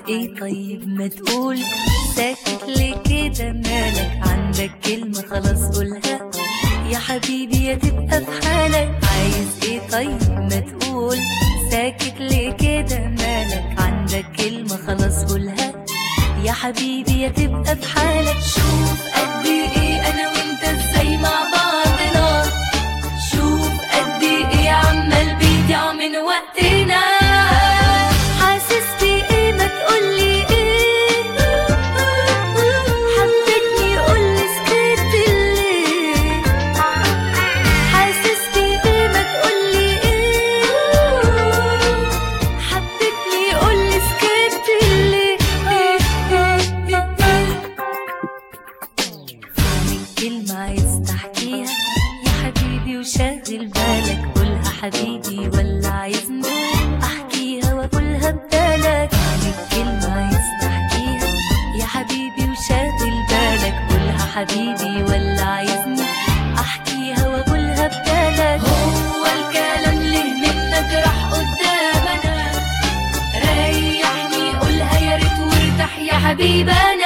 ايه طيب ما تقول ساكت ليه كده مالك عندك كلمة خلاص قولها يا حبيبي يا تبقى في حالك عايز ايه طيب ما تقول ساكت ليه كده مالك عندك كلمة خلاص قولها يا حبيبي يا تبقى في حالك شوف قد ايه انا وانت ازاي مع بعضنا شوف قد ايه عمال بيضيع من وقتنا حاسس بايه ما تقولي ايه حبيتني قولي سكت ليه حاسس بايه ما تقولي ايه حبيتني قولي سكت ليه من كلمة عايز تحكيها يا حبيبي وشاغل بالك قولها حبيبي ولا عايزني احكيها واقولها بدالك من كلمة عايز تحكيها يا حبيبي وشاغل بالك قولها حبيبي ولا عايزني احكيها واقولها بدالك هو الكلام ليه منك راح قدامنا ريحني قولها يا ريت وارتاح يا حبيبي